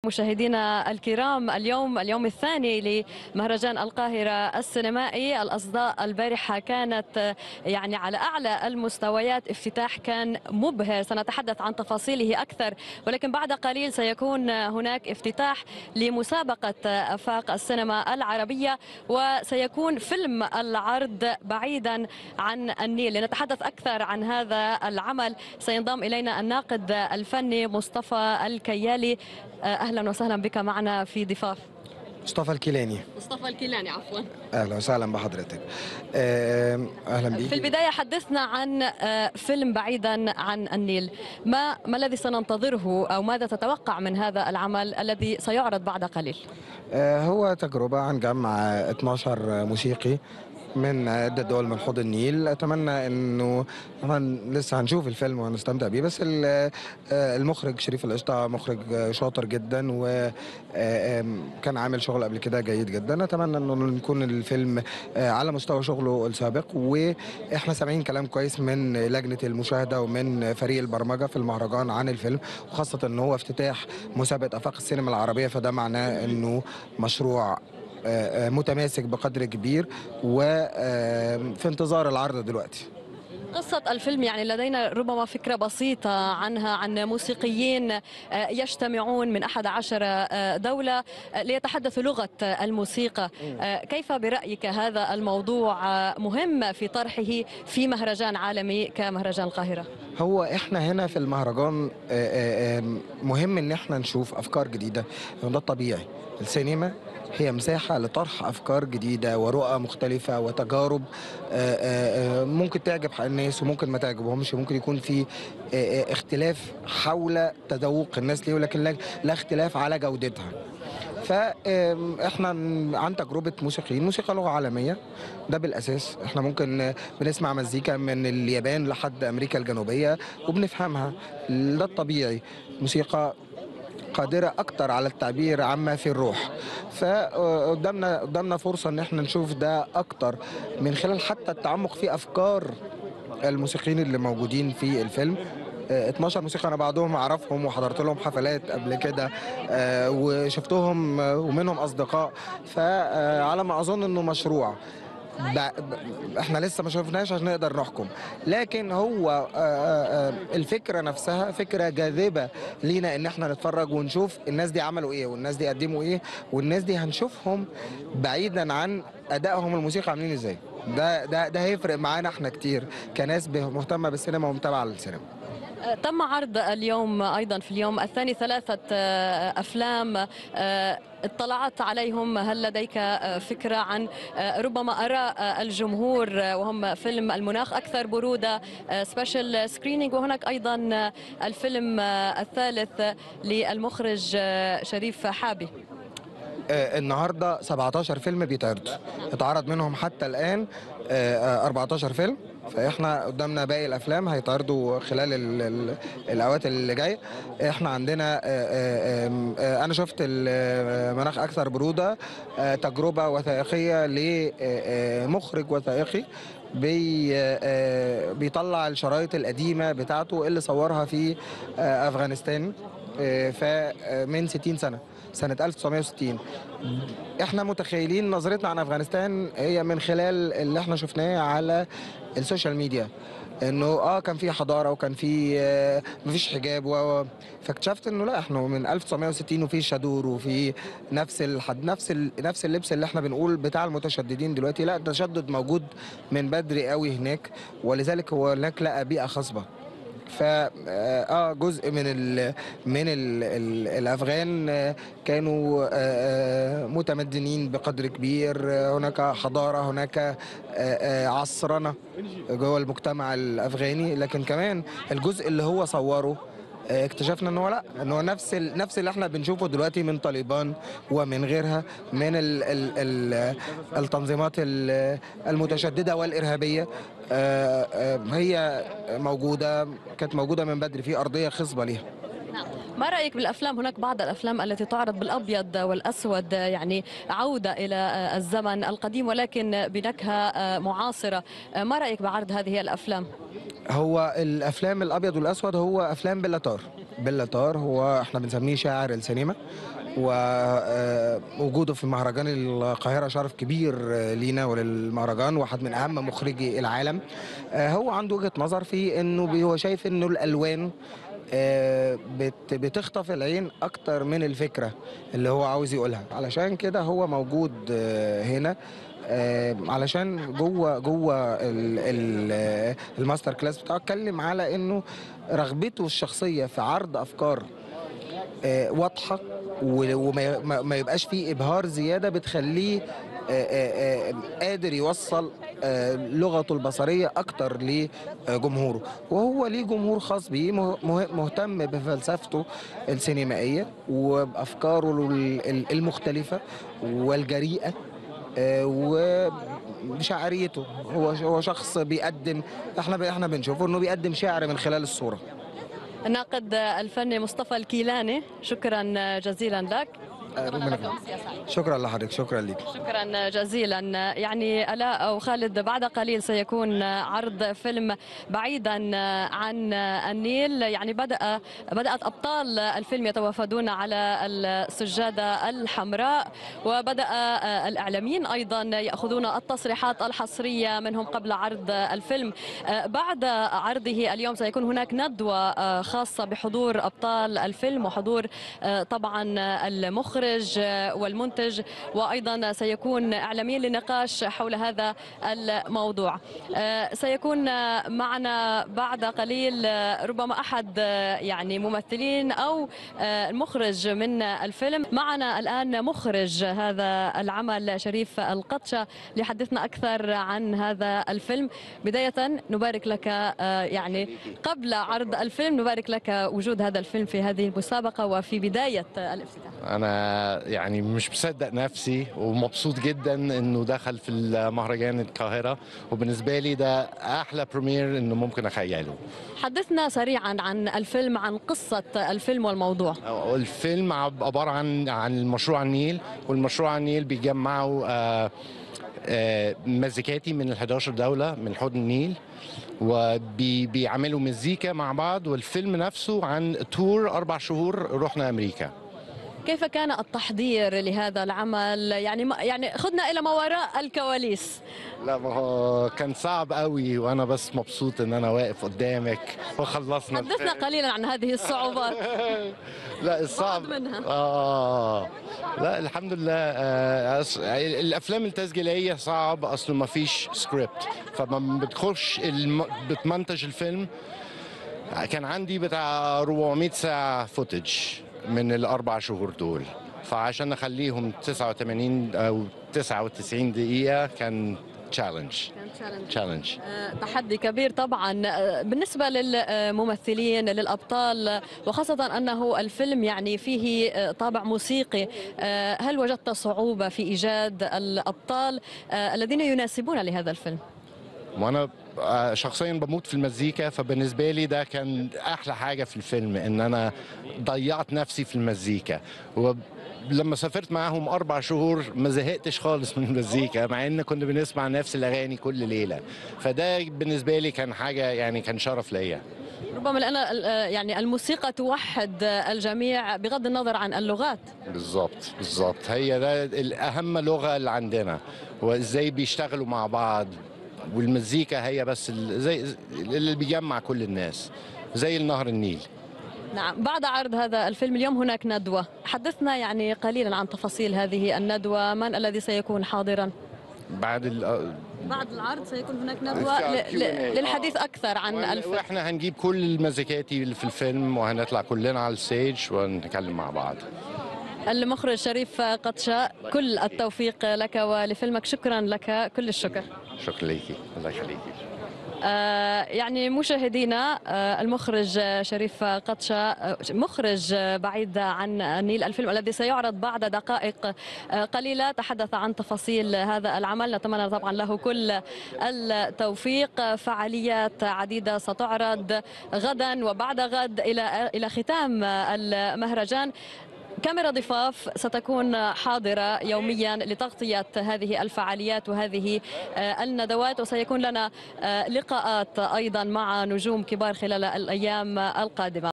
مشاهدينا الكرام اليوم اليوم الثاني لمهرجان القاهرة السينمائي الأصداء البارحة كانت يعني على أعلى المستويات افتتاح كان مبهر سنتحدث عن تفاصيله أكثر ولكن بعد قليل سيكون هناك افتتاح لمسابقة أفاق السينما العربية وسيكون فيلم العرض بعيدا عن النيل لنتحدث أكثر عن هذا العمل سينضم إلينا الناقد الفني مصطفى الكيالي اهلا وسهلا بك معنا في ضفاف مصطفى الكيلاني مصطفى الكيلاني عفوا اهلا وسهلا بحضرتك آه، اهلا بيك في البدايه حدثنا عن آه، فيلم بعيدا عن النيل ما ما الذي سننتظره او ماذا تتوقع من هذا العمل الذي سيعرض بعد قليل آه، هو تجربه عن جمع 12 موسيقي من عدة دول من حوض النيل اتمنى انه طبعا لسه هنشوف الفيلم وهنستمتع بيه بس ال- آه، المخرج شريف القشطه مخرج آه، شاطر جدا وكان عامل شغل قبل كده جيد جدا اتمنى انه يكون الفيلم آه، على مستوى شغله السابق واحنا سامعين كلام كويس من لجنه المشاهده ومن فريق البرمجه في المهرجان عن الفيلم وخاصه ان هو افتتاح مسابقه افاق السينما العربيه فده معناه انه مشروع آه، آه، متماسك بقدر كبير وفي انتظار العرض دلوقتي قصة الفيلم يعني لدينا ربما فكرة بسيطة عنها عن موسيقيين آه، يجتمعون من أحد عشر آه، دولة آه، ليتحدثوا لغة آه، الموسيقى آه، كيف برأيك هذا الموضوع آه، مهم في طرحه في مهرجان عالمي كمهرجان القاهرة هو احنا هنا في المهرجان آه، آه، آه، مهم ان احنا نشوف افكار جديده ده الطبيعي السينما هي مساحة لطرح أفكار جديدة ورؤى مختلفة وتجارب آه، آه، آه، ممكن تعجب الناس وممكن ما تعجبهمش ممكن يكون في آه، آه، اختلاف حول تذوق الناس ليه ولكن لا لا اختلاف على جودتها فاحنا عن تجربه موسيقيين موسيقى لغه عالميه ده بالاساس احنا ممكن آه، بنسمع مزيكا من اليابان لحد امريكا الجنوبيه وبنفهمها ده الطبيعي موسيقى قادرة أكتر على التعبير عما في الروح فقدامنا قدامنا فرصة إن احنا نشوف ده أكتر من خلال حتى التعمق في أفكار الموسيقيين اللي موجودين في الفيلم آه، 12 موسيقى انا بعضهم اعرفهم وحضرت لهم حفلات قبل كده آه، وشفتهم آه، ومنهم اصدقاء فعلى ما اظن انه مشروع ب... ب... احنا لسه ما شفناش عشان نقدر نحكم لكن هو آه، آه، آه، الفكره نفسها فكره جاذبه لينا ان احنا نتفرج ونشوف الناس دي عملوا ايه والناس دي قدموا ايه والناس دي هنشوفهم بعيدا عن ادائهم الموسيقى عاملين ازاي ده ده ده هيفرق معانا احنا كتير كناس ب- مهتمه بالسينما ومتابعه للسينما آه، تم عرض اليوم أيضا في اليوم الثاني ثلاثة آه، أفلام آه، اطلعت عليهم هل لديك آه، فكرة عن آه، ربما آراء آه، الجمهور آه، وهم فيلم المناخ أكثر برودة سبيشال سكرينينج وهناك أيضا آه، الفيلم آه، الثالث آه، للمخرج آه، شريف حابي آه، النهارده 17 فيلم بيتعرضوا اتعرض منهم حتى الان آه، آه، 14 فيلم فاحنا قدامنا باقي الافلام هيتعرضوا خلال ال ال الاوقات اللي جايه احنا عندنا آه، آه، آم، آه، انا شفت المناخ اكثر بروده آه، تجربه وثائقيه لمخرج وثائقي بي آه، بيطلع الشرايط القديمه بتاعته اللي صورها في آه، افغانستان آه، فمن 60 سنه سنه 1960 احنا متخيلين نظرتنا عن افغانستان هي من خلال اللي احنا شفناه على السوشيال ميديا انه اه كان في حضاره وكان في آه مفيش حجاب و و- فاكتشفت انه لا احنا من 1960 وفي شادور وفي نفس الحد نفس ال... نفس اللبس اللي احنا بنقول بتاع المتشددين دلوقتي لا التشدد موجود من بدري قوي هناك ولذلك هو هناك لقى بيئه خصبه ف اه جزء من ال من ال ال الافغان آه، كانوا آه، آه، متمدنين بقدر كبير آه، هناك حضاره هناك آه، آه، عصرنه جوه المجتمع الافغاني لكن كمان الجزء اللي هو صوره آه، اكتشفنا ان هو لا ان هو نفس ال... نفس اللي احنا بنشوفه دلوقتي من طالبان ومن غيرها من ال... ال... ال... التنظيمات ال- المتشدده والارهابيه آه، آه، هي موجوده كانت موجوده من بدري في ارضيه خصبه ليها ما رأيك بالأفلام هناك بعض الأفلام التي تعرض بالأبيض والأسود يعني عودة إلى الزمن القديم ولكن بنكهة معاصرة ما رأيك بعرض هذه الأفلام؟ هو الافلام الابيض والاسود هو افلام بلاتار بيلا طار هو احنا بنسميه شاعر السينما ووجوده في مهرجان القاهرة شرف كبير آه، لينا وللمهرجان واحد من أهم مخرجي العالم آه، هو عنده وجهة نظر في إنه بي- هو شايف إنه الألوان آه، بت- بتخطف العين أكتر من الفكرة اللي هو عاوز يقولها علشان كده هو موجود آه، هنا آه، علشان جوه جوه ال- ال- آه، الماستر كلاس بتاعه اتكلم على انه رغبته الشخصيه في عرض افكار آه، واضحه و- وما ما- ما يبقاش فيه ابهار زياده بتخليه آه، آه، آه، قادر يوصل آه، لغته البصريه اكتر لجمهوره وهو ليه جمهور خاص بيه مه- مه- مهتم بفلسفته السينمائيه وبافكاره ال- ال- المختلفه والجريئه آه، وشعريته هو هو شخص بيقدم احنا احنا بنشوفه انه بيقدم شعر من خلال الصوره الناقد الفني مصطفى الكيلاني شكرا جزيلا لك آه، أتمنى ربنا لك أمسية سعيدة. شكرا لحضرتك شكرا ليك شكرا جزيلا يعني الاء او خالد بعد قليل سيكون عرض فيلم بعيدا عن النيل يعني بدا بدات ابطال الفيلم يتوافدون على السجاده الحمراء وبدا الاعلاميين ايضا ياخذون التصريحات الحصريه منهم قبل عرض الفيلم بعد عرضه اليوم سيكون هناك ندوه خاصه بحضور ابطال الفيلم وحضور طبعا المخرج والمنتج وايضا سيكون اعلاميا للنقاش حول هذا الموضوع آه، سيكون معنا بعد قليل آه، ربما احد آه، يعني ممثلين او آه، المخرج من الفيلم معنا الان مخرج هذا العمل شريف القطشه ليحدثنا اكثر عن هذا الفيلم بدايه نبارك لك آه، يعني قبل عرض الفيلم نبارك لك وجود هذا الفيلم في هذه المسابقه وفي بدايه الافتتاح انا يعني مش مصدق نفسي ومبسوط جدا انه دخل في المهرجان القاهره وبالنسبه لي ده احلى بريمير انه ممكن اخيله حدثنا سريعا عن الفيلم عن قصة الفيلم والموضوع الفيلم عب- عباره عن عن المشروع النيل والمشروع النيل بيجمعوا آه، آه، مزيكاتي من ال 11 دوله من حوض النيل وبيعملوا مزيكا مع بعض والفيلم نفسه عن تور اربع شهور رحنا امريكا كيف كان التحضير لهذا العمل يعني ما يعني خذنا إلى ما وراء الكواليس لا ما هو كان صعب قوي وانا بس مبسوط ان انا واقف قدامك وخلصنا حدثنا الفيلم. قليلا عن هذه الصعوبات لا الصعب بعض منها. اه لا الحمد لله آه أص- الافلام التسجيليه صعب اصله ما فيش سكريبت فما بتخش الم... بتمنتج الفيلم كان عندي بتاع 400 ساعه فوتج من الاربع شهور دول فعشان اخليهم 89 او 99 دقيقه كان تشالنج تشالنج آه، تحدي كبير طبعا آه، بالنسبة للممثلين للأبطال وخاصة أنه الفيلم يعني فيه آه، طابع موسيقي آه، هل وجدت صعوبة في إيجاد الأبطال آه، الذين يناسبون لهذا الفيلم؟ وانا آه، شخصيا بموت في المزيكا فبالنسبه لي ده كان احلى حاجه في الفيلم ان انا ضيعت نفسي في المزيكا ولما سافرت معاهم اربع شهور ما زهقتش خالص من المزيكا مع ان كنا بنسمع نفس الاغاني كل ليله فده بالنسبه لي كان حاجه يعني كان شرف ليا ربما لأن آه، يعني الموسيقى توحد آه، الجميع بغض النظر عن اللغات بالظبط بالظبط هي ده الاهم لغه اللي عندنا وازاي بيشتغلوا مع بعض والمزيكا هي بس ال- زي اللي بيجمع كل الناس زي النهر النيل نعم بعد عرض هذا الفيلم اليوم هناك ندوة حدثنا يعني قليلا عن تفاصيل هذه الندوة من الذي سيكون حاضرا بعد ال بعد العرض سيكون هناك ندوة الساعة ل- ل- Q&A. للحديث أكثر عن وإحنا- الفيلم واحنا هنجيب كل المزيكاتي اللي في الفيلم وهنطلع كلنا على الستيج ونتكلم مع بعض المخرج شريف قطشة كل التوفيق لك ولفيلمك شكرا لك كل الشكر شكرا ليكي الله يخليكي آه، يعني مشاهدينا آه، المخرج شريف قطشة آه، مخرج بعيد عن النيل الفيلم الذي سيعرض بعد دقائق آه، قليلة تحدث عن تفاصيل هذا العمل نتمنى طبعا له كل التوفيق فعاليات عديدة ستعرض غدا وبعد غد إلى إلى ختام المهرجان كاميرا ضفاف ستكون حاضرة يوميا لتغطية هذه الفعاليات وهذه آه، الندوات وسيكون لنا آه، لقاءات أيضا مع نجوم كبار خلال الأيام القادمة